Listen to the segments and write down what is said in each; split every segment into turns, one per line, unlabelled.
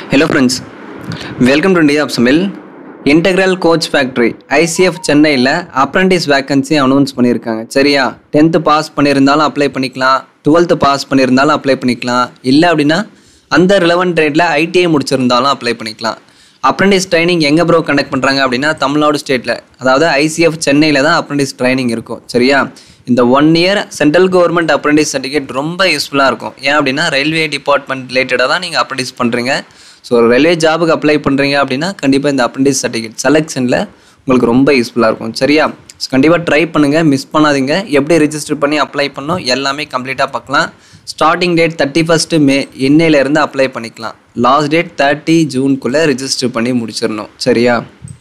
hello friends welcome to India சமில் integral coach factory ICF சென்னையில் apprentice vacancy announce பண்ணியிருக்காங்க சரியா டென்த்து பாஸ் பண்ணியிருந்தாலும் அப்ளை பண்ணிக்கலாம் டுவெல்த்து பாஸ் பண்ணியிருந்தாலும் அப்ளை பண்ணிக்கலாம் இல்லை அப்படின்னா அந்த ரிலவெண்ட் ட்ரேடில் ஐடிஐ முடிச்சிருந்தாலும் அப்ளை பண்ணிக்கலாம் அப்ரண்டிஸ் ட்ரைனிங் எங்கே ப்ரோ கண்டக்ட் பண்ணுறாங்க அப்படின்னா தமிழ்நாடு ஸ்டேட்டில் அதாவது ஐசிஎஃப் சென்னையில் தான் அப்ரண்டிஸ் ட்ரைனிங் இருக்கும் சரியா இந்த one year central government apprentice certificate ரொம்ப யூஸ்ஃபுல்லாக இருக்கும் ஏன் அப்படின்னா ரயில்வே டிபார்ட்மெண்ட் ரிலேட்டடாக தான் நீங்கள் அப்ரண்டிஸ் பண்ணுறீங்க ஸோ ஒரு ரயில்வே ஜாபுக்கு அப்ளை பண்ணுறீங்க அப்படின்னா கண்டிப்பாக இந்த அப்ரண்டிஸ் சர்டிஃபிகேட் செலெக்ஷனில் உங்களுக்கு ரொம்ப யூஸ்ஃபுல்லாக இருக்கும் சரியா ஸோ கண்டிப்பாக ட்ரை பண்ணுங்கள் மிஸ் பண்ணாதீங்க எப்படி ரிஜிஸ்டர் பண்ணி அப்ளை பண்ணணும் எல்லாமே கம்ப்ளீட்டாக பார்க்கலாம் starting date thirty first May இன்னையிலேருந்து அப்ளை பண்ணிக்கலாம் லாஸ்ட் டேட் தேர்ட்டி ஜூன்குள்ளே ரிஜிஸ்டர் பண்ணி முடிச்சிடணும் சரியா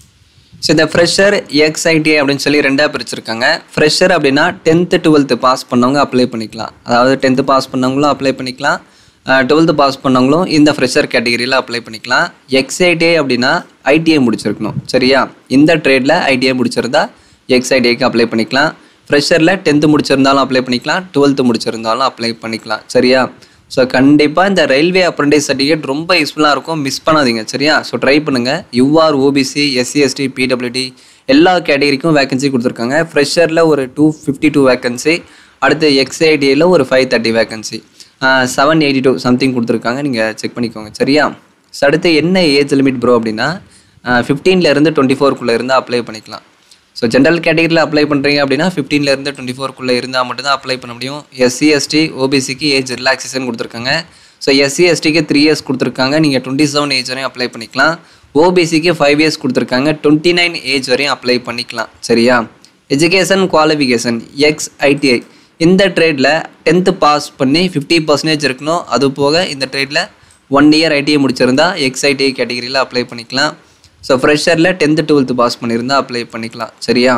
ஸோ இந்த ஃப்ரெஷர் எக்ஸ்ஐடி அப்படின்னு சொல்லி ரெண்டாக பிரிச்சிருக்காங்க ஃப்ரெஷர் அப்படின்னா டென்த்து டுவெல்த்து பாஸ் பண்ணவங்க அப்ளை பண்ணிக்கலாம் அதாவது டென்த்து பாஸ் பண்ணவங்களும் அப்ளை பண்ணிக்கலாம் டுவெல்த்து பாஸ் பண்ணவங்களும் இந்த ஃப்ரெஷர் கேட்டகரியில் அப்ளை பண்ணிக்கலாம் எக்ஸ்ஐடிஐ அப்படின்னா ஐடிஐ முடிச்சிருக்கணும் சரியா இந்த ட்ரேடில் ஐடிஐ முடிச்சிருந்தா எக்ஸ்ஐடிஐக்கு அப்ளை பண்ணிக்கலாம் ஃப்ரெஷரில் டென்த்து முடிச்சிருந்தாலும் அப்ளை பண்ணிக்கலாம் டுவெல்த்து முடிச்சிருந்தாலும் அப்ளை பண்ணிக்கலாம் சரியா ஸோ கண்டிப்பாக இந்த ரயில்வே அப்ரண்டிஸ் சர்டிஃபிகேட் ரொம்ப யூஸ்ஃபுல்லாக இருக்கும் மிஸ் பண்ணாதீங்க சரியா ஸோ ட்ரை பண்ணுங்கள் UR OBC SC ST PWD எல்லா கேட்டகரிக்கும் வேகன்சி கொடுத்துருக்காங்க ஃப்ரெஷரில் ஒரு டூ ஃபிஃப்டி டூ வேகன்சி அடுத்து எக்ஸ்ஐடியில் ஒரு five thirty vacancy seven eighty two something கொடுத்துருக்காங்க நீங்கள் செக் பண்ணிக்கோங்க சரியா ஸோ அடுத்து என்ன ஏஜ் லிமிட் ப்ரோ அப்படின்னா ஃபிஃப்டீன்லேருந்து டுவெண்ட்டி ஃபோர்க்குள்ளே இருந்து அப்ளை பண்ணிக்கலாம் ஸோ ஜென்ரல் கேட்டகரியில் அப்ளை பண்ணுறீங்க அப்படின்னா ஃபிஃப்டீன்லேருந்து டுவெண்ட்டி ஃபோர்க்குள்ளே இருந்தால் மட்டும்தான் அப்ளை பண்ண முடியும் எஸ்சி எஸ்டி ஓபிசிக்கு ஏஜ் ரிலாக்ஸேஷன் கொடுத்துருக்காங்க ஸோ எஸ்சி எஸ்டிக்கு த்ரீ இயர்ஸ் கொடுத்துருக்காங்க நீங்கள் டுவெண்ட்டி செவன் ஏஜ் வரையும் அப்ளை பண்ணிக்கலாம் ஓபிசிக்கு ஃபைவ் இயர்ஸ் கொடுத்துருக்காங்க டுவெண்ட்டி நைன் ஏஜ் வரையும் அப்ளை பண்ணிக்கலாம் சரியா எஜுகேஷன் குவாலிஃபிகேஷன் எக்ஸ் ஐடிஐ இந்த ட்ரேடில் டென்த்து பாஸ் பண்ணி ஃபிஃப்டி பர்சன்டேஜ் இருக்கணும் அது போக இந்த ட்ரேடில் ஒன் இயர் ஐடிஐ முடிச்சிருந்தா எக்ஸ் ஐடிஐ கேட்டகரியில் அப்ளை பண்ணிக்கலாம் ஸோ ஃப்ரெஷரில் டென்த்து டுவெல்த்து பாஸ் பண்ணியிருந்தா அப்ளை பண்ணிக்கலாம் சரியா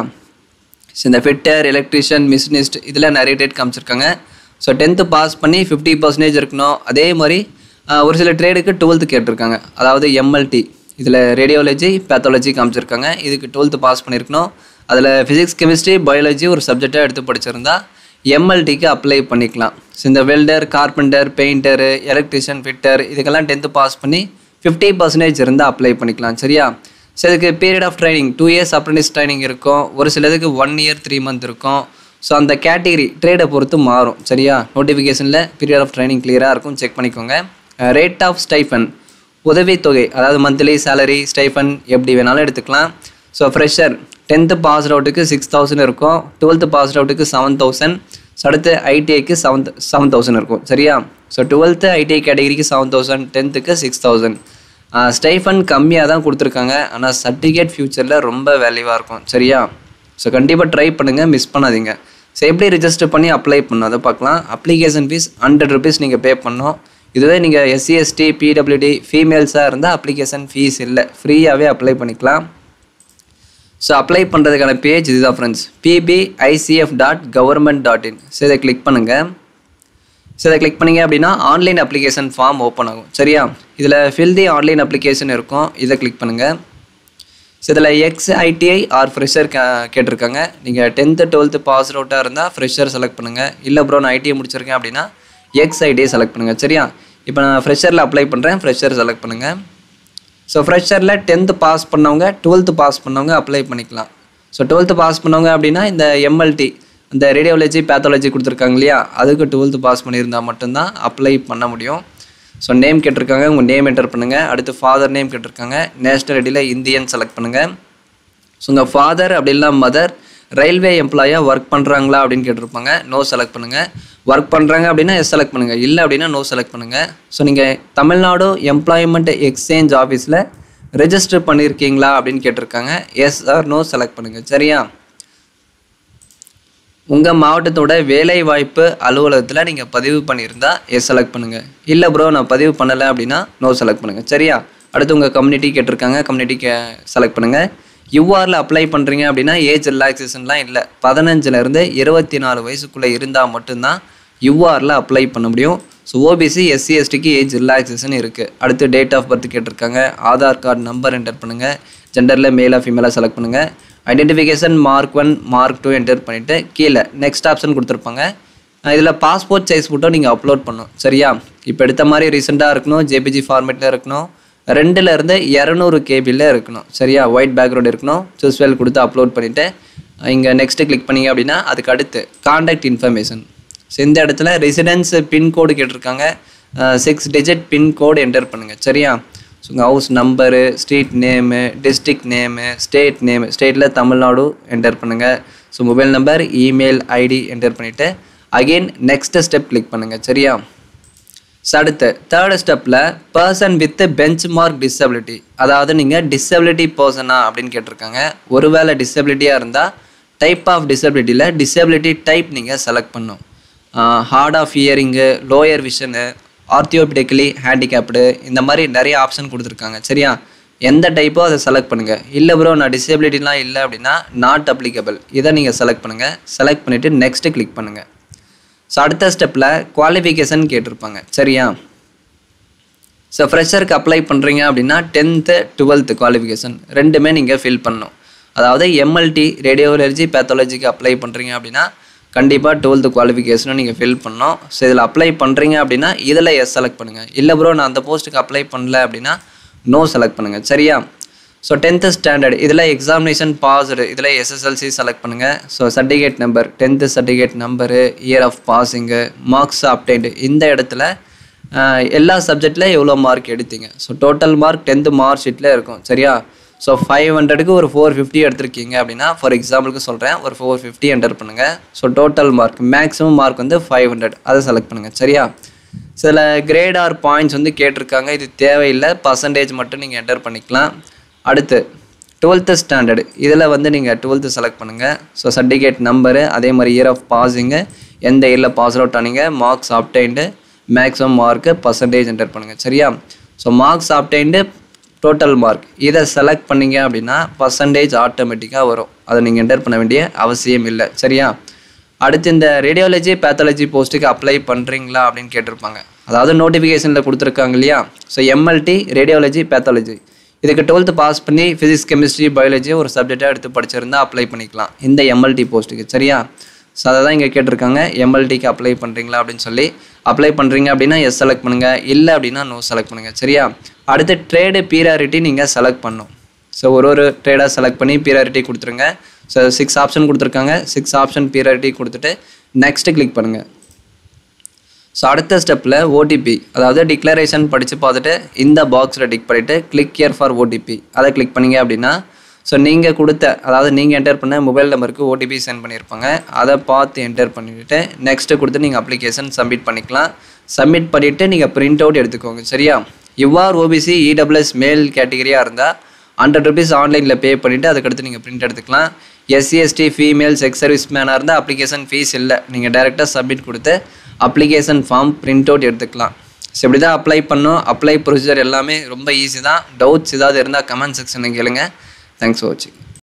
ஸோ இந்த ஃபிட்டர் எலக்ட்ரிஷியன் மிஷினிஸ்ட் இதில் நிறைய டேட் காமிச்சிருக்காங்க ஸோ டென்த்து பாஸ் பண்ணி ஃபிஃப்டி பர்சன்டேஜ் இருக்கணும் அதே மாதிரி ஆஹ், ஒரு சில ட்ரேடுக்கு டுவெல்த்து கேட்டிருக்காங்க அதாவது எம்எல்டி இதில் ரேடியோலஜி பேத்தாலஜி காமிச்சிருக்காங்க இதுக்கு டுவெல்த்து பாஸ் பண்ணியிருக்கணும் அதில் ஃபிசிக்ஸ் கெமிஸ்ட்ரி பயாலஜி ஒரு சப்ஜெக்டாக எடுத்து படிச்சிருந்தா எம்எல்டிக்கு அப்ளை பண்ணிக்கலாம் ஸோ இந்த welder carpenter painter electrician fitter இதுக்கெல்லாம் டென்த்து பாஸ் பண்ணி ஃபிஃப்டி பர்சன்டேஜ் இருந்தால் அப்ளை பண்ணிக்கலாம் சரியா ஸோ இதுக்கு period of training two years apprentice training இருக்கும் ஒரு சிலதுக்கு ஒன் இயர் த்ரீ மந்த் இருக்கும் ஸோ அந்த கேட்டகரி ட்ரேடை பொறுத்து மாறும் சரியா நோட்டிஃபிகேஷனில் பீரியட் ஆஃப் ட்ரைனிங் கிளியராக இருக்கும் செக் பண்ணிக்கோங்க ரேட் ஆஃப் ஸ்டைஃபன் உதவித்தொகை அதாவது மந்த்லி சேலரி ஸ்டைஃபன் எப்படி வேணாலும் எடுத்துக்கலாம் ஸோ ஃப்ரெஷர் டென்த்து பாஸ் அவுட்டுக்கு சிக்ஸ் தௌசண்ட் இருக்கும் டுவெல்த்து பாஸ் அவுட்டுக்கு செவன் தௌசண்ட் ஸோ அடுத்து ஐடிஐக்கு செவன் செவன் தௌசண்ட் இருக்கும் சரியா ஸோ டுவெல்த்து ஐடிஐ கேட்டகரிக்கு செவன் தௌசண்ட் டென்த்துக்கு சிக்ஸ் தௌசண்ட் ஸ்டைஃபன் கம்மியாக தான் கொடுத்துருக்காங்க ஆனால் சர்டிஃபிகேட் ஃப்யூச்சரில் ரொம்ப வேல்யூவாக இருக்கும் சரியா ஸோ கண்டிப்பாக ட்ரை பண்ணுங்கள் மிஸ் பண்ணாதீங்க ஸோ எப்படி ரிஜிஸ்டர் பண்ணி அப்ளை பண்ணணும் அதை பார்க்கலாம் அப்ளிகேஷன் ஃபீஸ் ஹண்ட்ரட் ருபீஸ் நீங்கள் பே பண்ணணும் இதுவே நீங்கள் எஸ்சி எஸ்டி பிடபிள்யூடி ஃபீமேல்ஸாக இருந்தால் அப்ளிகேஷன் ஃபீஸ் இல்லை ஃப்ரீயாகவே அப்ளை பண்ணிக்கலாம் ஸோ அப்ளை பண்ணுறதுக்கான பேஜ் இதுதான் friends PPICF dot government dot in so இதை கிளிக் பண்ணுங்கள் ஸோ இதை கிளிக் பண்ணீங்க அப்படின்னா ஆன்லைன் அப்ளிகேஷன் ஃபார்ம் ஓப்பன் ஆகும் சரியா இதில் ஃபில் தி ஆன்லைன் அப்ளிகேஷன் இருக்கும் இதை கிளிக் பண்ணுங்கள் ஸோ இதில் எக்ஸ் ஐடிஐ ஆர் ஃப்ரெஷர் கேட்டிருக்காங்க நீங்கள் டென்த்து டுவெல்த்து பாஸ் அவுட்டாக இருந்தால் ஃப்ரெஷர் செலக்ட் பண்ணுங்கள் இல்லை ப்ரோ நான் ஐடிஐ முடிச்சிருக்கேன் அப்படின்னா எக்ஸ் ஐடிஐ செலக்ட் பண்ணுங்கள் சரியா இப்போ நான் ஃப்ரெஷரில் அப்ளை பண்ணுறேன் ஃப்ரெஷர் செலக்ட் பண்ணுங்கள் ஸோ ஃப்ரெஷரில் டென்த்து பாஸ் பண்ணவங்க டுவெல்த்து பாஸ் பண்ணவங்க அப்ளை பண்ணிக்கலாம் ஸோ டுவெல்த்து பாஸ் பண்ணவங்க அப்படின்னா இந்த எம்எல்டி இந்த ரேடியோலஜி பேத்தாலஜி கொடுத்துருக்காங்க இல்லையா அதுக்கு டுவெல்த்து பாஸ் பண்ணியிருந்தால் மட்டும்தான் அப்ளை பண்ண முடியும் ஸோ நேம் கேட்டிருக்காங்க உங்கள் நேம் என்டர் பண்ணுங்கள் அடுத்து ஃபாதர் நேம் கேட்டிருக்காங்க நேஷ்னல் ஐடியில் இந்தியன் செலக்ட் பண்ணுங்கள் ஸோ உங்கள் ஃபாதர் அப்படி இல்லை மதர் ரயில்வே எம்ப்ளாயாக ஒர்க் பண்ணுறாங்களா அப்படின்னு கேட்டிருப்பாங்க நோ செலக்ட் பண்ணுங்கள் ஒர்க் பண்ணுறாங்க அப்படின்னா எஸ் செலக்ட் பண்ணுங்கள் இல்லை அப்படின்னா நோ செலக்ட் பண்ணுங்கள் ஸோ நீங்கள் தமிழ்நாடு எம்ப்ளாய்மெண்ட் எக்ஸ்சேஞ்ச் ஆஃபீஸில் ரெஜிஸ்டர் பண்ணியிருக்கீங்களா அப்படின்னு கேட்டிருக்காங்க எஸ் ஆர் நோ செலக்ட் பண்ணுங்கள் சரியா உங்கள் மாவட்டத்தோட வேலைவாய்ப்பு அலுவலகத்தில் நீங்கள் பதிவு பண்ணியிருந்தா எஸ் செலக்ட் பண்ணுங்கள் இல்லை ப்ரோ நான் பதிவு பண்ணலை அப்படின்னா நோ செலக்ட் பண்ணுங்கள் சரியா அடுத்து உங்கள் கம்யூனிட்டி கேட்டிருக்காங்க கம்யூனிட்டிக்கு செலக்ட் பண்ணுங்கள் யூஆரில் அப்ளை பண்ணுறீங்க அப்படின்னா ஏஜ் ரிலாக்ஸேஷன்லாம் இல்லை பதினஞ்சுலேருந்து இருபத்தி நாலு வயசுக்குள்ளே இருந்தால் மட்டும்தான் யூஆரில் அப்ளை பண்ண முடியும் ஸோ ஓபிசி எஸ்சி எஸ்டிக்கு ஏஜ் ரிலாக்ஸேஷன் இருக்குது அடுத்து டேட் ஆஃப் பர்த் கேட்டிருக்காங்க ஆதார் கார்டு நம்பர் என்டர் பண்ணுங்கள் ஜெண்டரில் மேலாக ஃபீமேலாக செலக்ட் பண்ணுங்கள் identification mark one mark two enter பண்ணிவிட்டு கீழே நெக்ஸ்ட் ஆப்ஷன் கொடுத்துருப்பாங்க இதில் பாஸ்போர்ட் சைஸ் ஃபோட்டோ நீங்கள் அப்லோட் பண்ணணும் சரியா இப்போ எடுத்த மாதிரி ரீசெண்டாக இருக்கணும் ஜேபிஜி ஃபார்மேட்டில் இருக்கணும் ரெண்டுல இருந்து இரநூறு கேபியில் இருக்கணும் சரியா ஒயிட் பேக்ரவுண்ட் இருக்கணும் சூஸ் ஃபைல் கொடுத்து அப்லோட் பண்ணிவிட்டு இங்கே நெக்ஸ்ட்டு கிளிக் பண்ணீங்க அப்படின்னா அதுக்கு அடுத்து காண்டாக்ட் இன்ஃபர்மேஷன் ஸோ இந்த இடத்துல ரெசிடென்ஸ் பின்கோடு கேட்டிருக்காங்க சிக்ஸ் டிஜிட் பின்கோடு என்டர் பண்ணுங்கள் சரியா ஸோ உங்கள் house number street name district name state name ஸ்டேட்டில் தமிழ்நாடு என்டர் பண்ணுங்கள் so mobile number email ID enter பண்ணிவிட்டு அகெயின் நெக்ஸ்ட் ஸ்டெப் கிளிக் பண்ணுங்கள் சரியா ஸோ அடுத்து தேர்ட் ஸ்டெப்பில் person with benchmark disability அதாவது நீங்கள் டிசபிலிட்டி பர்சனா அப்படின்னு கேட்டிருக்காங்க ஒருவேளை டிசபிலிட்டியாக இருந்தால் டைப் ஆஃப் டிசபிலிட்டியில் டிசபிலிட்டி டைப் நீங்கள் செலக்ட் பண்ணும் hard of hearing lower vision orthopedically handicapped இந்த மாதிரி நிறைய ஆப்ஷன் கொடுத்துருக்காங்க சரியா எந்த டைப்போ அதை செலக்ட் பண்ணுங்கள் இல்லை ப்ரோ நான் டிசபிலிட்டிலாம் இல்லை அப்படின்னா நாட் அப்ளிகபிள் இதை நீங்கள் செலக்ட் பண்ணுங்கள் செலக்ட் பண்ணிவிட்டு நெக்ஸ்ட்டு கிளிக் பண்ணுங்கள் ஸோ அடுத்த ஸ்டெப்பில் குவாலிஃபிகேஷன் கேட்டிருப்பாங்க சரியா ஸோ ஃப்ரெஷருக்கு அப்ளை பண்ணுறீங்க அப்படின்னா டென்த்து டுவெல்த்து குவாலிஃபிகேஷன் ரெண்டுமே நீங்கள் ஃபில் பண்ணணும் அதாவது எம்எல்டி ரேடியோலஜி பேத்தாலஜிக்கு அப்ளை பண்ணுறீங்க அப்படின்னா கண்டிப்பாக டுவெல்த்து குவாலிஃபிகேஷனும் நீங்கள் ஃபில் பண்ணணும் ஸோ இதில் அப்ளை பண்ணுறீங்க அப்படின்னா இதில் எஸ் செலக்ட் பண்ணுங்கள் இல்லை ப்ரோ நான் அந்த போஸ்ட்டுக்கு அப்ளை பண்ணல அப்படின்னா நோ செலக்ட் பண்ணுங்கள் சரியா ஸோ டென்த்து ஸ்டாண்டர்ட் இதில் எக்ஸாமினேஷன் பாஸ்டு இதில் எஸ்எஸ்எல்சி செலக்ட் பண்ணுங்கள் so certificate number tenth certificate number year of passing marks obtained இந்த இடத்துல ஆஹ், எல்லா சப்ஜெக்டில் எவ்வளோ மார்க் எடுத்தீங்க so total mark tenth mark ஷீட்டில் இருக்கும் சரியா ஸோ ஃபைவ் ஹண்ட்ரடுக்கு ஒரு ஃபோர் ஃபிஃப்டி எடுத்திருக்கீங்க அப்படின்னா ஃபார் எக்ஸாம்பிளுக்கு சொல்கிறேன் ஒரு ஃபோர் ஃபிஃப்டி என்டர் பண்ணுங்கள் so total mark maximum mark வந்து ஃபைவ் ஹண்ட்ரட் அதை செலக்ட் பண்ணுங்கள் சரியா சில கிரேட் ஆர் பாயிண்ட்ஸ் வந்து கேட்டிருக்காங்க இது தேவையில்லை பர்சன்டேஜ் மட்டும் நீங்கள் என்டர் பண்ணிக்கலாம் அடுத்து டுவெல்த்து ஸ்டாண்டர்டு இதில் வந்து நீங்கள் டுவெல்த்து செலக்ட் பண்ணுங்கள் ஸோ சர்டிஃபிகேட் நம்பரு அதே மாதிரி இயர் ஆஃப் பாஸிங்கு எந்த இயரில் பாஸ் அவுட் ஆனீங்க marks obtained maximum mark percentage enter பண்ணுங்கள் சரியா so marks obtained total mark இதை செலக்ட் பண்ணீங்க அப்படின்னா பர்சன்டேஜ் ஆட்டோமேட்டிக்காக வரும் அதை நீங்கள் என்டர் பண்ண வேண்டிய அவசியம் இல்லை சரியா அடுத்து இந்த ரேடியாலஜி பேத்தாலஜி போஸ்ட்டுக்கு அப்ளை பண்ணுறீங்களா அப்படின்னு கேட்டிருப்பாங்க அதாவது நோட்டிஃபிகேஷனில் கொடுத்துருக்காங்க இல்லையா ஸோ எம்எல்டி ரேடியாலஜி பேத்தாலஜி இதுக்கு டுவெல்த்து பாஸ் பண்ணி ஃபிசிக்ஸ் கெமிஸ்ட்ரி பயாலஜி ஒரு சப்ஜெக்டாக எடுத்து படிச்சிருந்தா அப்ளை பண்ணிக்கலாம் இந்த எம்எல்டி போஸ்ட்டுக்கு சரியா ஸோ அதை தான் இங்கே கேட்டிருக்காங்க எம்எல்டிக்கு அப்ளை பண்ணுறீங்களா அப்படின்னு சொல்லி அப்ளை பண்ணுறீங்க அப்படின்னா எஸ் செலக்ட் பண்ணுங்கள் இல்லை அப்படின்னா நோ செலக்ட் பண்ணுங்கள் சரியா அடுத்து ட்ரேடு பீரியாரிட்டி நீங்கள் செலக்ட் பண்ணும் ஸோ ஒரு ஒரு ட்ரேடாக செலக்ட் பண்ணி பீரியாரிட்டி கொடுத்துருங்க ஸோ சிக்ஸ் ஆப்ஷன் கொடுத்துருக்காங்க சிக்ஸ் ஆப்ஷன் பீரியாரிட்டி கொடுத்துட்டு நெக்ஸ்ட்டு கிளிக் பண்ணுங்கள் ஸோ அடுத்த ஸ்டெப்பில் ஓடிபி அதாவது டிக்ளரேஷன் படித்து பார்த்துட்டு இந்த பாக்ஸில் டிக் பண்ணிவிட்டு கிளிக் here ஃபார் ஓடிபி அதை கிளிக் பண்ணீங்க அப்படின்னா ஸோ நீங்கள் கொடுத்த அதாவது நீங்கள் என்டர் பண்ண மொபைல் நம்பருக்கு ஓடிபி சென்ட் பண்ணியிருப்பாங்க அதை பார்த்து என்டர் பண்ணிவிட்டு நெக்ஸ்ட்டு கொடுத்து நீங்கள் அப்ளிகேஷன் சப்மிட் பண்ணிக்கலாம் சப்மிட் பண்ணிவிட்டு நீங்கள் பிரிண்ட் அவுட் எடுத்துக்கோங்க சரியா யுஆர் ஓபிசி இடபிள்யூஎஸ் மேல் கேட்டகரியாக இருந்தால் ஹண்ட்ரட் ருபீஸ் ஆன்லைனில் பே பண்ணிவிட்டு அதுக்கடுத்து நீங்கள் பிரிண்ட் எடுத்துக்கலாம் SC ST female sex service மேனாக இருந்தால் அப்ளிகேஷன் ஃபீஸ் இல்லை நீங்கள் டேரெக்டாக சப்மிட் கொடுத்து அப்ளிகேஷன் ஃபார்ம் பிரிண்ட் அவுட் எடுத்துக்கலாம் ஸோ இப்படி தான் அப்ளை பண்ணோம் அப்ளை ப்ரொசீஜர் எல்லாமே ரொம்ப ஈஸி தான் டவுட்ஸ் ஏதாவது இருந்தால் கமெண்ட் செக்ஷனில் கேளுங்க தேங்க்ஸ் ஃபார் வாட்சிங்